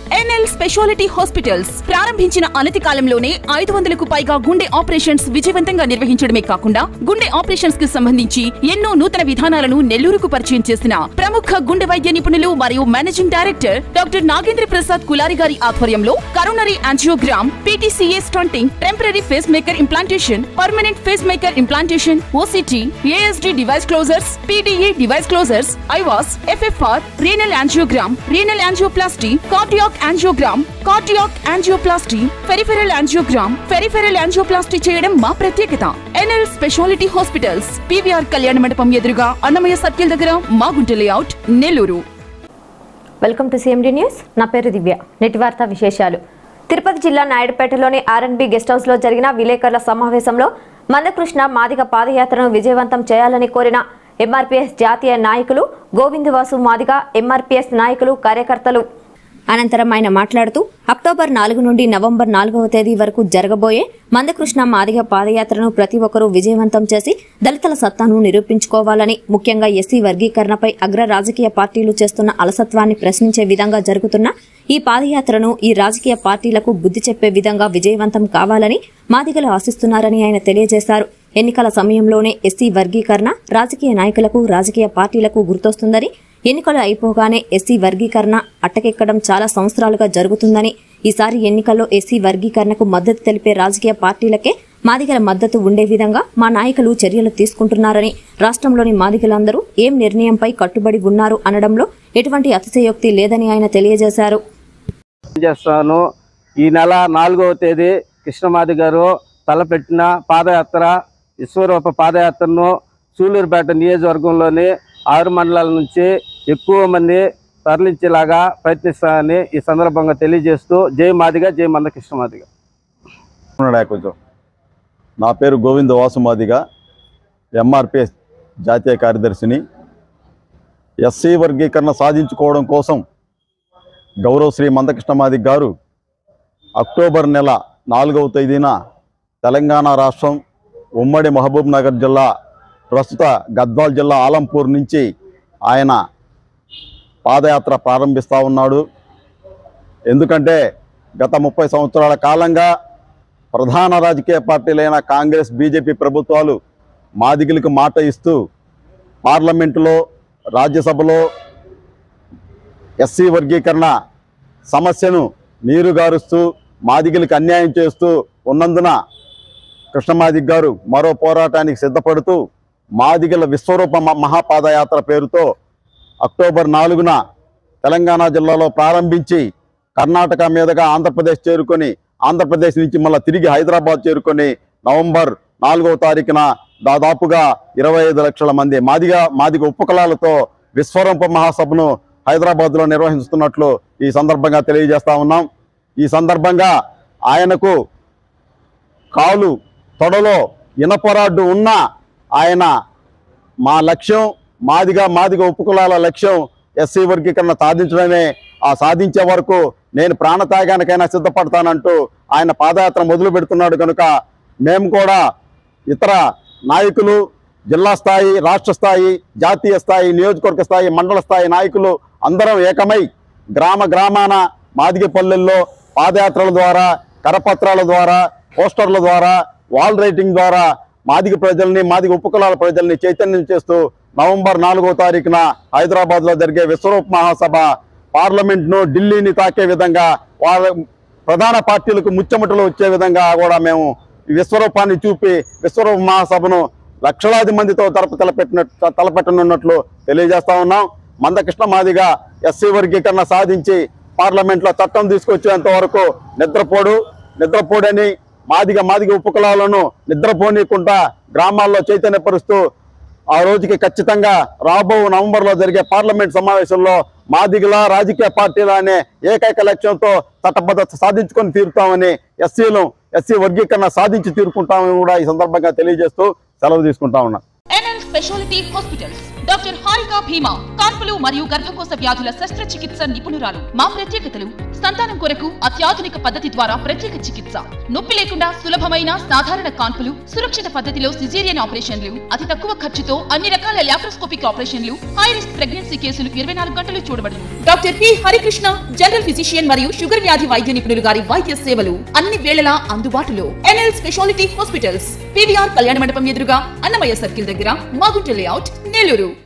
NL speciality hospitals ప్రారంభించిన అనతి కాలంలోనే ఐదు వందలకు పైగా గుండె ఆపరేషన్స్ విజయవంతంగా నిర్వహించడమే కాకుండా గుండె ఆపరేషన్స్ కి సంబంధించి ఎన్నో నూతన విధానాలను నెల్లూరుకు పరిచయం చేసిన ప్రముఖ గుండె వైద్య నిపుణులు మరియు managing director doctor Nagendra Prasad Kulari గారి ఆధ్వర్యంలో coronary angiogram PTCA stenting temporary pacemaker implantation permanent pacemaker implantation OCT ASD device closures PDA device closures IVUS FFR renal angiogram renal angioplasty cardiac angiogram cardiac angioplasty peripheral angiogram peripheral angioplasty చేయడం మా ప్రత్యేకత NL speciality hospitals PVR కళ్యాణ మండపం ఎదురుగా Annamayya circle దగ్గర Magunta layout Nellore welcome to CMD news నా పేరు దివ్య నెటి వార్తా విశేషాలు తిరుపతి జిల్లా నాయుడుపేటలోని ఆర్ఎన్బి గెస్ట్ హౌస్ లో జరిగిన విలేకరుల సమావేశంలో మందకృష్ణ మాదిగ పాదయాత్రను విజయవంతం చేయాలని కోరిన ఎంఆర్పీఎస్ జాతీయ నాయకులు గోవిందవాసు మాదిగ ఎంఆర్పీఎస్ నాయకులు కార్యకర్తలు అనంతరం ఆయన మాట్లాడుతూ అక్టోబర్ నాలుగు నుండి నవంబర్ నాలుగవ తేదీ వరకు జరగబోయే మందకృష్ణ మాదిగ పాదయాత్రను ప్రతి ఒక్కరూ విజయవంతం చేసి దళితుల సత్తాను నిరూపించుకోవాలని ముఖ్యంగా ఎస్సీ వర్గీకరణపై అగ్ర రాజకీయ పార్టీలు చేస్తున్న అలసత్వాన్ని ప్రశ్నించే విధంగా జరుగుతున్న ఈ పాదయాత్రను ఈ రాజకీయ పార్టీలకు బుద్ధి చెప్పే విధంగా విజయవంతం కావాలని మాదిగలు ఆశిస్తున్నారని ఆయన తెలియజేశారు ఎన్నికల సమయంలోనే ఎస్సీ వర్గీకరణ రాజకీయ నాయకులకు రాజకీయ పార్టీలకు గుర్తొస్తుందని ఎన్నికలు అయిపోగానే ఎస్సీ వర్గీకరణ అట్టకెక్కడం చాలా సంవత్సరాలుగా జరుగుతుందని ఈసారి ఎన్నికల్లో ఎస్సీ వర్గీకరణకు మద్దతు తెలిపే రాజకీయ పార్టీలకే మాదిగల మద్దతు ఉండే విధంగా మా నాయకులు చర్యలు తీసుకుంటున్నారని రాష్ట్రంలోని మాదిగలందరూ ఏం నిర్ణయంపై కట్టుబడి ఉన్నారు అనడంలో ఎటువంటి అతిశయోక్తి లేదని ఆయన తెలియజేశారు చేస్తాను ఈ నెల నాలుగవ తేదీ కృష్ణమాది గారు తలపెట్టిన పాదయాత్ర విశ్వరూప పాదయాత్రను సూలూరుపేట నియోజకవర్గంలోని ఆరు మండలాల నుంచి ఎక్కువ మంది తరలించేలాగా ప్రయత్నిస్తానని ఈ సందర్భంగా తెలియజేస్తూ జై మాదిగా జై మంద కృష్ణమాదిగా ఉన్నాడా కొంచెం నా పేరు గోవింద వాసుమాదిగా ఎంఆర్పిఎస్ జాతీయ కార్యదర్శిని ఎస్సీ వర్గీకరణ సాధించుకోవడం కోసం గౌరవ శ్రీ మందకృష్ణమాది గారు అక్టోబర్ నెల నాలుగవ తేదీన తెలంగాణ రాష్ట్రం ఉమ్మడి మహబూబ్ నగర్ జిల్లా ప్రస్తుత గద్వాల్ జిల్లా ఆలంపూర్ నుంచి ఆయన పాదయాత్ర ప్రారంభిస్తూ ఉన్నాడు ఎందుకంటే గత ముప్పై సంవత్సరాల కాలంగా ప్రధాన రాజకీయ పార్టీలైన కాంగ్రెస్ బీజేపీ ప్రభుత్వాలు మాదిగలకు మాట ఇస్తూ పార్లమెంటులో రాజ్యసభలో ఎస్సీ వర్గీకరణ సమస్యను నీరుగారుస్తూ మాదిగలకు అన్యాయం చేస్తూ ఉన్నందున కృష్ణమాదిగ్ గారు మరో పోరాటానికి సిద్ధపడుతూ మాదిగల విశ్వరూప మ- మహాపాదయాత్ర పేరుతో అక్టోబర్ నాలుగున తెలంగాణ జిల్లాలో ప్రారంభించి కర్ణాటక మీదుగా ఆంధ్రప్రదేశ్ చేరుకొని ఆంధ్రప్రదేశ్ నుంచి మళ్ళీ తిరిగి హైదరాబాద్ చేరుకొని నవంబర్ నాలుగవ తారీఖున దాదాపుగా ఇరవై ఐదు లక్షల మంది మాదిగా మాదిగ ఉపకులాలతో విశ్వరూప మహాసభను హైదరాబాద్లో నిర్వహిస్తున్నట్లు ఈ సందర్భంగా తెలియజేస్తా ఉన్నాం ఈ సందర్భంగా ఆయనకు కాలు తొడలో ఇనపరాడ్డు ఉన్నా ఆయన మా లక్ష్యం మాదిగా మాదిగ ఉపకులాల లక్ష్యం ఎస్సీ వర్గీకరణ సాధించడమే ఆ సాధించే వరకు నేను ప్రాణత్యాగానికైనా సిద్ధపడతానంటూ ఆయన పాదయాత్ర మొదలు పెడుతున్నాడు కనుక మేము కూడా ఇతర నాయకులు జిల్లా స్థాయి రాష్ట్ర స్థాయి జాతీయ స్థాయి నియోజకవర్గ స్థాయి మండల స్థాయి నాయకులు అందరం ఏకమై గ్రామ గ్రామాన మాదిగ పల్లెల్లో పాదయాత్రల ద్వారా కరపత్రాల ద్వారా పోస్టర్ల ద్వారా వాల్ రైటింగ్ ద్వారా మాదిగ ప్రజల్ని మాదిగ ఉపకులాల ప్రజల్ని చైతన్యం చేస్తూ నవంబర్ నాలుగో తారీఖున హైదరాబాద్లో జరిగే విశ్వరూప్ మహాసభ పార్లమెంట్ను ఢిల్లీని తాకే విధంగా వాళ్ళ ప్రధాన పార్టీలకు ముచ్చమటలు వచ్చే విధంగా కూడా మేము ఈ విశ్వరూపాన్ని చూపి విశ్వరూప మహాసభను లక్షలాది మందితో తలప తలపెట్టినట్టు తలపెట్టనున్నట్లు తెలియజేస్తా ఉన్నాం మందకృష్ణ మాదిగా ఎస్సీ వర్గీకరణ సాధించి పార్లమెంట్లో చట్టం తీసుకొచ్చేంత వరకు నిద్రపోడు నిద్రపోడని మాదిగ మాదిగ ఉపకులాలను నిద్రపోనీయకుండా గ్రామాల్లో చైతన్యపరుస్తూ ఆ రోజుకి ఖచ్చితంగా రాబో నవంబర్లో జరిగే పార్లమెంట్ సమావేశంలో మాదిగల రాజకీయ పార్టీల అనే ఏకైక లక్ష్యంతో చట్టబద్ధత సాధించుకొని తీరుతామని ఎస్సీలు ఎస్సీ వర్గీకరణ సాధించి తీరుకుంటామని కూడా ఈ సందర్భంగా తెలియజేస్తూ సెలవు తీసుకుంటా ఉన్నా NL speciality hospitals doctor Harika Bheema కాన్పులు మరియు గర్భకోశ వ్యాధుల శస్త్రచికిత్స నిపుణురాలు మా ప్రత్యేకతలు సంతానం కొరకు అత్యాధునిక పద్ధతి ద్వారా ప్రత్యేక చికిత్స నొప్పి లేకుండా సులభమైన సాధారణ కాన్పులు సురక్షిత పద్ధతిలో సిజేరియన్ ఆపరేషన్లు అతి తక్కువ ఖర్చుతో అన్ని రకాల లాప్రోస్కోపిక్ ఆపరేషన్లు హై రిస్క్ ప్రెగ్నెన్సీ కేసులు ఇరవై నాలుగు గంటలు చూడబడును doctor P Harikrishna general physician మరియు షుగర్ వ్యాధి వైద్య నిపుణులు గారి వైద్య సేవలు అన్ని వేళలా అందుబాటులో ఎన్ఎల్ స్పెషాలిటీ హాస్పిటల్స్ పివిఆర్ కళ్యాణ మండపం ఎదురుగా అన్నమయ్య సర్కిల్ దగ్గర మాగుంట లేఅవుట్ నెల్లూరు